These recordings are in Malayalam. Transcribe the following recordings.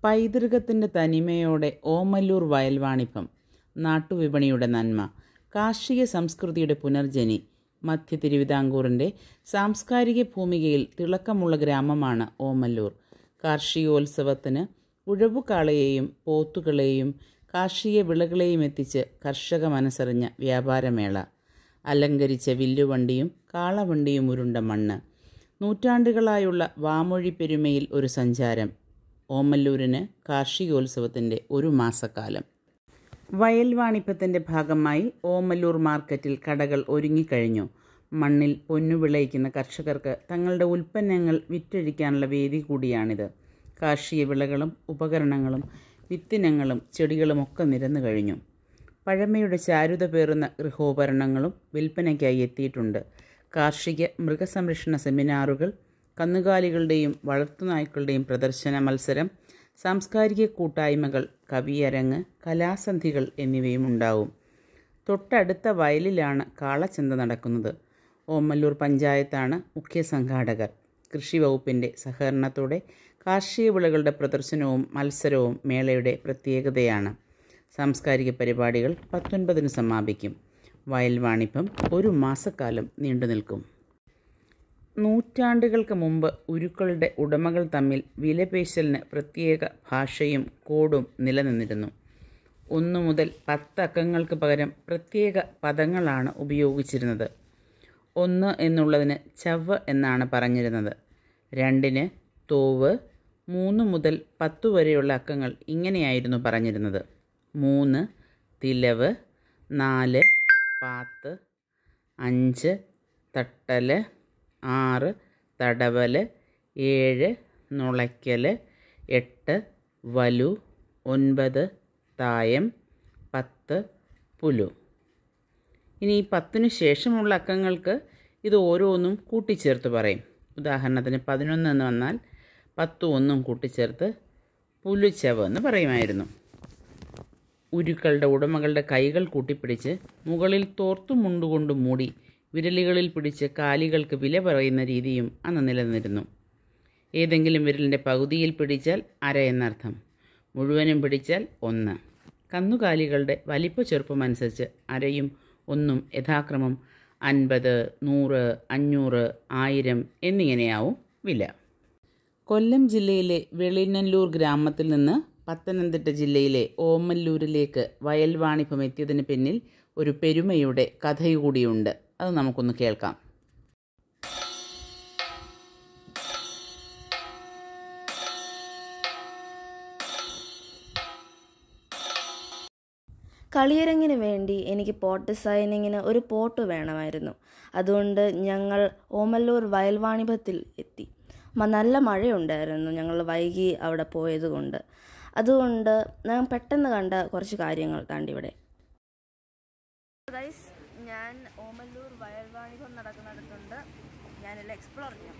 പൈതൃകത്തിൻ്റെ തനിമയോടെ ഓമല്ലൂർ വയൽവാണിഭം നാട്ടുവിപണിയുടെ നന്മ കാർഷിക സംസ്കൃതിയുടെ പുനർജനി മധ്യ തിരുവിതാംകൂറിൻ്റെ സാംസ്കാരിക ഭൂമികയിൽ തിളക്കമുള്ള ഗ്രാമമാണ് ഓമല്ലൂർ കാർഷികോത്സവത്തിന് ഉഴവുകാളയെയും പോത്തുകളെയും കാർഷിക വിളകളെയും എത്തിച്ച് കർഷക മനസ്സറിഞ്ഞ വ്യാപാരമേള അലങ്കരിച്ച വില്ലുവണ്ടിയും കാളവണ്ടിയും ഉരുണ്ട മണ്ണ് നൂറ്റാണ്ടുകളായുള്ള വാമൊഴി പെരുമയിൽ ഒരു സഞ്ചാരം ഓമല്ലൂരിന് കാർഷികോത്സവത്തിൻ്റെ ഒരു മാസക്കാലം വയൽ വാണിഭത്തിൻ്റെ ഭാഗമായി ഓമല്ലൂർ മാർക്കറ്റിൽ കടകൾ ഒരുങ്ങിക്കഴിഞ്ഞു മണ്ണിൽ പൊന്നു വിളയിക്കുന്ന കർഷകർക്ക് തങ്ങളുടെ ഉൽപ്പന്നങ്ങൾ വിറ്റഴിക്കാനുള്ള വേദി കൂടിയാണിത് കാർഷിക വിളകളും ഉപകരണങ്ങളും വിത്തിനങ്ങളും ചെടികളുമൊക്കെ നിരന്നു കഴിഞ്ഞു പഴമയുടെ ചാരുത പേറുന്ന ഗൃഹോപകരണങ്ങളും വിൽപ്പനയ്ക്കായി എത്തിയിട്ടുണ്ട് കാർഷിക മൃഗസംരക്ഷണ സെമിനാറുകൾ കന്നുകാലികളുടെയും വളർത്തുനായ്ക്കളുടെയും പ്രദർശന മത്സരം സാംസ്കാരിക കൂട്ടായ്മകൾ കവിയരങ്ങ് കലാസന്ധികൾ എന്നിവയും ഉണ്ടാവും തൊട്ടടുത്ത വയലിലാണ് കാളച്ചന്ത നടക്കുന്നത് ഓമല്ലൂർ പഞ്ചായത്താണ് മുഖ്യ സംഘാടകർ കൃഷി വകുപ്പിൻ്റെ സഹകരണത്തോടെ കാർഷിക വിളകളുടെ പ്രദർശനവും മത്സരവും മേളയുടെ പ്രത്യേകതയാണ് സാംസ്കാരിക പരിപാടികൾ പത്തൊൻപതിന് സമാപിക്കും വയൽ വാണിഭം ഒരു മാസക്കാലം നീണ്ടു നിൽക്കും നൂറ്റാണ്ടുകൾക്ക് മുമ്പ് ഉരുക്കളുടെ ഉടമകൾ തമ്മിൽ വിലപേശലിന് പ്രത്യേക ഭാഷയും കോഡും നിലനിന്നിരുന്നു ഒന്നു മുതൽ പത്ത് അക്കങ്ങൾക്ക് പകരം പ്രത്യേക പദങ്ങളാണ് ഉപയോഗിച്ചിരുന്നത് ഒന്ന് എന്നുള്ളതിന് ചവ്വ് എന്നാണ് പറഞ്ഞിരുന്നത് രണ്ടിന് തോവ് മൂന്ന് മുതൽ പത്തു വരെയുള്ള അക്കങ്ങൾ ഇങ്ങനെയായിരുന്നു പറഞ്ഞിരുന്നത് മൂന്ന് തിലവ് നാല് പാത്ത് അഞ്ച് തട്ടൽ ആറ് തടവൽ ഏഴ് നുളയ്ക്കൽ എട്ട് വലു ഒൻപത് തായം പത്ത് പുലു ഇനി ഈ പത്തിനു ശേഷമുള്ള അക്കങ്ങൾക്ക് ഇത് ഓരോന്നും കൂട്ടിച്ചേർത്ത് പറയും ഉദാഹരണത്തിന് പതിനൊന്ന് എന്ന് വന്നാൽ പത്തും ഒന്നും കൂട്ടിച്ചേർത്ത് പുലുച്ചവ് എന്ന് പറയുമായിരുന്നു ഉരുക്കളുടെ ഉടമകളുടെ കൈകൾ കൂട്ടിപ്പിടിച്ച് മുകളിൽ തോർത്തു മുണ്ടുകൊണ്ട് മൂടി വിരലുകളിൽ പിടിച്ച് കാലികൾക്ക് വില പറയുന്ന രീതിയും അന്ന് നിലനിന്നിരുന്നു ഏതെങ്കിലും വിരലിൻ്റെ പകുതിയിൽ പിടിച്ചാൽ അര എന്നർത്ഥം മുഴുവനും പിടിച്ചാൽ ഒന്ന് കന്നുകാലികളുടെ വലിപ്പ ചെറുപ്പമനുസരിച്ച് അരയും ഒന്നും യഥാക്രമം അൻപത് നൂറ് അഞ്ഞൂറ് ആയിരം എന്നിങ്ങനെയാവും വില കൊല്ലം ജില്ലയിലെ വെളിനല്ലൂർ ഗ്രാമത്തിൽ നിന്ന് പത്തനംതിട്ട ജില്ലയിലെ ഓമല്ലൂരിലേക്ക് വയൽ വാണിഭം എത്തിയതിന് പിന്നിൽ ഒരു പെരുമയുടെ കഥയുകൂടിയുണ്ട് അത് നമുക്കൊന്ന് കേൾക്കാം കളിയരങ്ങിന് വേണ്ടി എനിക്ക് പോട്ട് ഡിസൈനിങ്ങിന് ഒരു പോട്ട് വേണമായിരുന്നു അതുകൊണ്ട് ഞങ്ങൾ ഓമല്ലൂർ വയൽവാണിഭത്തിൽ എത്തി മ- നല്ല മഴയുണ്ടായിരുന്നു ഞങ്ങൾ വൈകി അവിടെ പോയത് കൊണ്ട് അതുകൊണ്ട് ഞാൻ പെട്ടെന്ന് കണ്ട കുറച്ച് കാര്യങ്ങൾ കണ്ടിവിടെ ഗൈസ് ഞാൻ ഓമല്ലൂർ വയൽവാണിഭം നടക്കുന്നിടത്തുണ്ട് ഞാനെല്ലാം എക്സ്പ്ലോർ ചെയ്യാം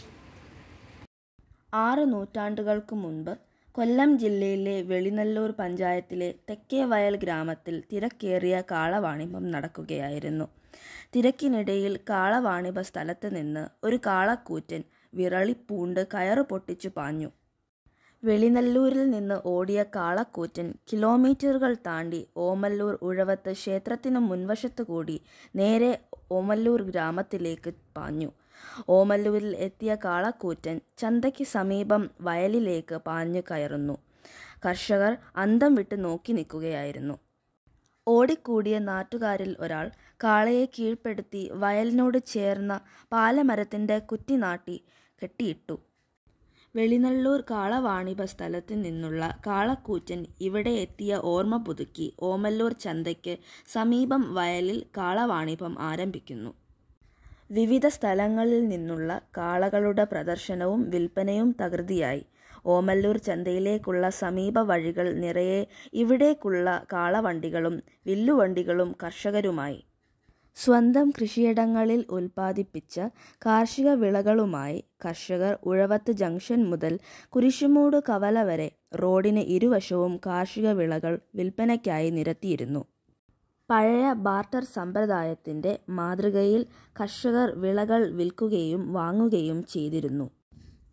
ആറ് നൂറ്റാണ്ടുകൾക്ക് മുൻപ് കൊല്ലം ജില്ലയിലെ വെളിനല്ലൂർ പഞ്ചായത്തിലെ തെക്കേ വയൽ ഗ്രാമത്തിൽ തിരക്കേറിയ കാളവാണിഭം നടക്കുകയായിരുന്നു തിരക്കിനിടയിൽ കാളവാണിഭ സ്ഥലത്ത് നിന്ന് ഒരു കാളക്കൂറ്റൻ വിറളിപ്പൂണ്ട് കയറ് പൊട്ടിച്ചു പാഞ്ഞു വെളിനല്ലൂരിൽ നിന്ന് ഓടിയ കാളക്കൂറ്റൻ കിലോമീറ്ററുകൾ താണ്ടി ഓമല്ലൂർ ഉഴവത്ത് ക്ഷേത്രത്തിനു മുൻവശത്തു കൂടി നേരെ ഓമല്ലൂർ ഗ്രാമത്തിലേക്ക് പാഞ്ഞു ഓമല്ലൂരിൽ എത്തിയ കാളക്കൂറ്റൻ ചന്തയ്ക്ക് സമീപം വയലിലേക്ക് പാഞ്ഞു കയറുന്നു കർഷകർ അന്തം വിട്ട് നോക്കി നിൽക്കുകയായിരുന്നു ഓടിക്കൂടിയ നാട്ടുകാരിൽ ഒരാൾ കാളയെ കീഴ്പ്പെടുത്തി വയലിനോട് ചേർന്ന പാലമരത്തിൻ്റെ കുറ്റി നാട്ടി കെട്ടിയിട്ടു വെളിനല്ലൂർ കാളവാണിഭ സ്ഥലത്ത് നിന്നുള്ള കാളക്കൂറ്റൻ ഇവിടെ എത്തിയ ഓർമ്മ പുതുക്കി ഓമല്ലൂർ ചന്തയ്ക്ക് സമീപം വയലിൽ കാളവാണിഭം ആരംഭിക്കുന്നു വിവിധ സ്ഥലങ്ങളിൽ നിന്നുള്ള കാളകളുടെ പ്രദർശനവും വിൽപ്പനയും തകൃതിയായി ഓമല്ലൂർ ചന്തയിലേക്കുള്ള സമീപ വഴികൾ നിറയെ ഇവിടേക്കുള്ള കാളവണ്ടികളും വില്ലുവണ്ടികളും കർഷകരുമായി സ്വന്തം കൃഷിയിടങ്ങളിൽ ഉൽപ്പാദിപ്പിച്ച കാർഷിക വിളകളുമായി കർഷകർ ഉഴവത്ത് ജംഗ്ഷൻ മുതൽ കുരിശുമൂട് കവല വരെ റോഡിന് ഇരുവശവും കാർഷിക വിളകൾ വിൽപ്പനയ്ക്കായി നിരത്തിയിരുന്നു പഴയ ബാർട്ടർ സമ്പ്രദായത്തിൻ്റെ മാതൃകയിൽ കർഷകർ വിളകൾ വിൽക്കുകയും വാങ്ങുകയും ചെയ്തിരുന്നു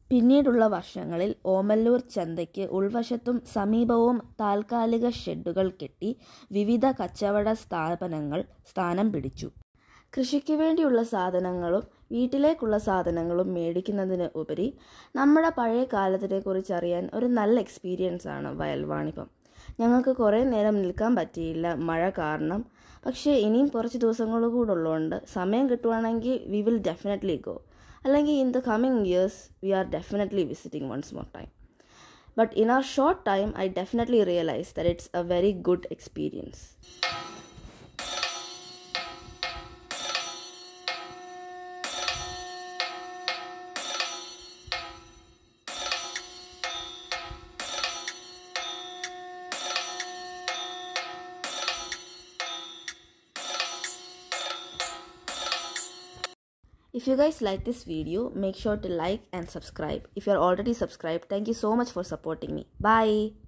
പിന്നീടുള്ള വർഷങ്ങളിൽ ഓമല്ലൂർ ചന്തയ്ക്ക് ഉൾവശത്തും സമീപവും താൽക്കാലിക ഷെഡുകൾ കെട്ടി വിവിധ കച്ചവട സ്ഥാപനങ്ങൾ സ്ഥാനം പിടിച്ചു കൃഷിക്ക് വേണ്ടിയുള്ള സാധനങ്ങളും വീട്ടിലേക്കുള്ള സാധനങ്ങളും മേടിക്കുന്നതിന് ഉപരി നമ്മുടെ പഴയ കാലത്തിനെക്കുറിച്ച് അറിയാൻ ഒരു നല്ല എക്സ്പീരിയൻസ് ആണ് വയൽവാണിഭം ഞങ്ങൾക്ക് കുറേ നേരം നിൽക്കാൻ പറ്റിയില്ല മഴ കാരണം പക്ഷേ ഇനിയും കുറച്ച് ദിവസങ്ങൾ കൂടെ ഉള്ളതുകൊണ്ട് സമയം കിട്ടുവാണെങ്കിൽ വി വിൽ ഡെഫിനറ്റ്ലി ഗോ അല്ലെങ്കിൽ in the coming years we are definitely visiting once more time but in our short time I definitely realise that it's a very good experience If you guys like this video, make sure to like and subscribe. If you're already subscribed, thank you so much for supporting me. Bye.